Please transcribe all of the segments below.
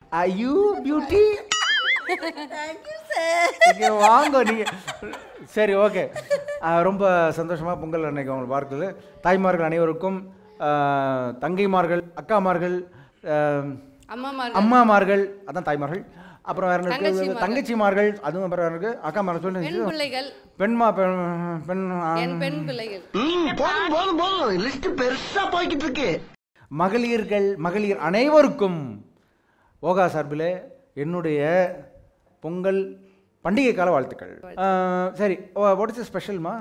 IU beauty thank you sir இங்கே வாங்க நீங்க சரி ஓகே ரொம்ப சந்தோஷமா பொங்கல் அன்னைக்கு உங்களை பார்க்குது தாய்மார்கள் அனைவருக்கும் ஆஹ், தங்கைமார்கள் அக்காமார்கள் ஆஹ், அம்மாமார்கள் அம்மாமார்கள் அதான் தாய்மார்கள் அப்புறம் வேற என்ன இருக்கு? தங்கச்சிமார்கள். தங்கச்சிமார்கள் அதுவும் அப்புறம் வேற இருக்கு அக்காமார்கள் பெண் சொல்லி பிள்ளைகள் பெண்மா பெண் பெண் என் பெண் பிள்ளைகள் போதும் போதும் போதும் லிஸ்ட் பெருசா போய்கிட்டு இருக்கு மகளிர்கள் மகளிர் அனைவருக்கும் ஓகா சார்பில் என்னுடைய பொங்கல் பண்டிகை கால வாழ்த்துக்கள் ஆஹ், சரி வாட் இஸ் ஸ்பெஷல்மா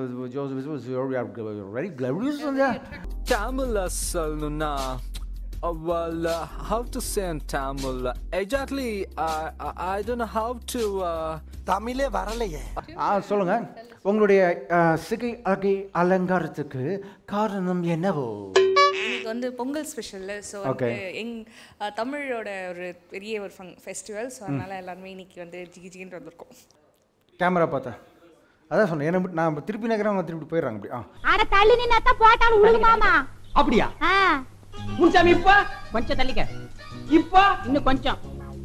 வெரி Tamil சொல்லணும்னா uh, well, uh, how to say in Tamil? Exactly, I I, I don't know how to. Uh, தமிழே வரலையே ஆ சொல்லுங்க உங்களுடைய ஆஹ், சிகை அகை அலங்காரத்துக்கு காரணம் என்னவோ இன்னைக்கு வந்து பொங்கல் ஸ்பெஷல்ல ஸோ வந்து Okay. எங் அஹ், தமிழோட ஒரு பெரிய ஒரு ஃபங் ஃபெஸ்டிவல் ஸோ அதனால எல்லாருமே இன்னைக்கு வந்து ஜிகி ஜிகின்னு வந்திருக்கோம் கேமரா பார்த்தேன் அதான் சொன்னேன் என்ன விட்டு- நான் திருப்பி நகரம் அவங்க திருப்பி போயிடுறாங்க அப்படி ஆ அட தள்ளி நின்னாத்தான் போட்டாலும் உழுகுமாமா அப்படியா ஆ முன்சாமி இப்ப கொஞ்சம் தள்ளிக்க இப்ப இன்னும் கொஞ்சம்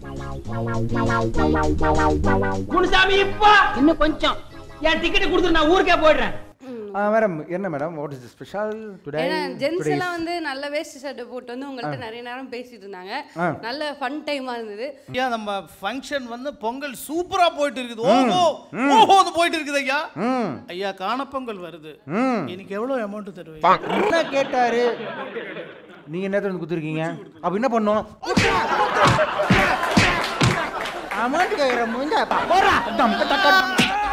முனுசாமி இப்ப இன்னும் கொஞ்சம் என் டிக்கெட் கொடுத்துரு நான் ஊருக்கே போயிடுறேன் மேடம் என்ன madam what is special today ஏன்னா ஜென்ஸ் எல்லாம் வந்து நல்ல வேஸ்ட் ஷர்ட் போட்டு வந்து உங்கள்ட்ட நிறைய நேரம் பேசிட்டு இருந்தாங்க ஆ. நல்ல ஃபன் டைமா இருந்தது ஐயா நம்ம ஃபங்க்ஷன் வந்து பொங்கல் சூப்பரா போயிட்டு இருக்குது ஓஹோ ஓஹோன்னு போயிட்டு இருக்குது ஐயா ம் ஐயா காணப்பொங்கல் வருது ம் எனக்கு எவ்வளவு அமௌண்ட் தருவீங்க என்ன கேட்டாரு நீங்க என்னத்துல வந்து குத்துருக்கீங்க அப்ப என்ன பண்ணோம் அமௌண்ட் கேக்குற மூஞ்ச போறா டம், டக், டக்.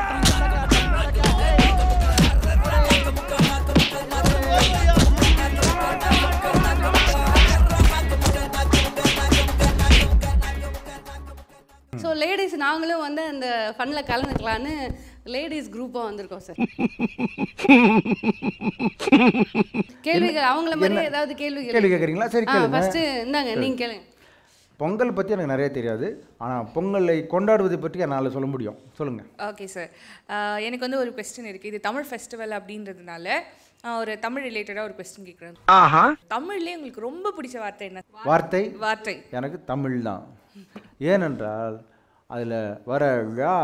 ஸோ லேடிஸ் நாங்களும் வந்து அந்த ஃபன்ல கலந்துக்கலான்னு லேடிஸ் குரூப்பா வந்திருக்கோம் சார் கேள்விகள் அவங்கள மாதிரி என்ன? ஏதாவது கேள்விகள் கேள்வி கேக்குறீங்களா? சரி, கேளுங்க. ஃபர்ஸ்ட் இந்தாங்க நீங்க கேளுங்க பொங்கல் பத்தி எனக்கு நிறைய தெரியாது ஆனா பொங்கலை கொண்டாடுவதை பற்றி என்னால சொல்ல முடியும் சொல்லுங்க ஓகே சார் எனக்கு வந்து ஒரு கொஸ்டின் இருக்குது இது தமிழ் ஃபெஸ்டிவல் அப்படின்றதுனால ஆஹ், ஒரு தமிழ் ரிலேட்டடாக ஒரு கொஸ்டின் கேட்குறேன் ஆஹா தமிழ்லேயே உங்களுக்கு ரொம்ப பிடிச்ச வார்த்தை என்ன வார்த்தை வார்த்தை எனக்கு தமிழ் தான் ஏனென்றால் அதில் வர ழா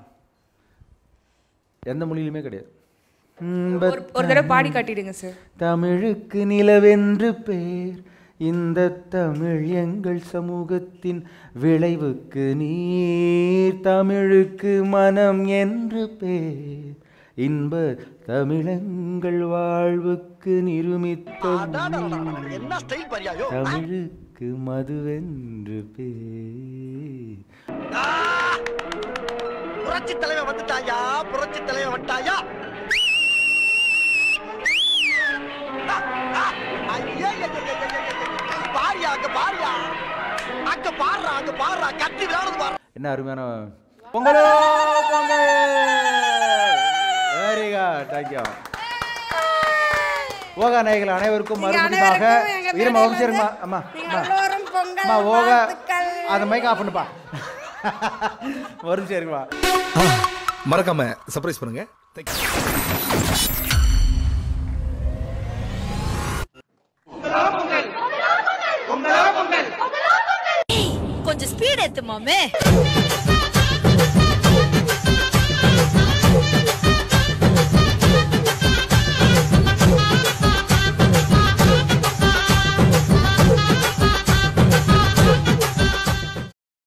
எந்த மொழியிலுமே கிடையாது ஒரு ஒரு தடவை பாடி காட்டிடுங்க சார் தமிழுக்கு நிலவென்று பேர் இந்த தமிழ் எங்கள் சமூகத்தின் விளைவுக்கு நீர் தமிழுக்கு மனம் என்று பேர் இன்ப தமிழங்கள் வாழ்வுக்கு நிருமித்த நீர். என்ன ஸ்டைல் பரியாயோ தமிழுக்கு மதுவென்று பேர் புரட்சி தலைவன் வந்துட்டாயா புரட்சி தலைவன் வந்துட்டாயா ஆ, ஆ, ஐயா, ஐயா, ஐயா, ஐயா, ஐயா, ஐயா. பாரியா அங்க பாரியா அங்க பாடுறா அங்க பாடுறா கத்தி விளையாடுது பாரு என்ன அருமையான பொங்கலோ பொங்கல் வெரி குட் தேங்க்யூ ஓகா நாயகள் அனைவருக்கும் மறுபடியுமாக அனைவருக்கும் எங்க இருமா ஒரு மேடையில சரிம்மா வந்து அம்மா நீங்கள் அம்மா எல்லோரும் பொங்கல் அம்மா ஓகா வாழ்த்துக்கள். அந்த மைக் ஆஃப் பண்ணுப்பா ஒரு சரிம்மா மறக்காம சர்ப்ரைஸ் பண்ணுங்க தேங்க்யூ கொஞ்சம் ஸ்பீட் ஏத்து மாமே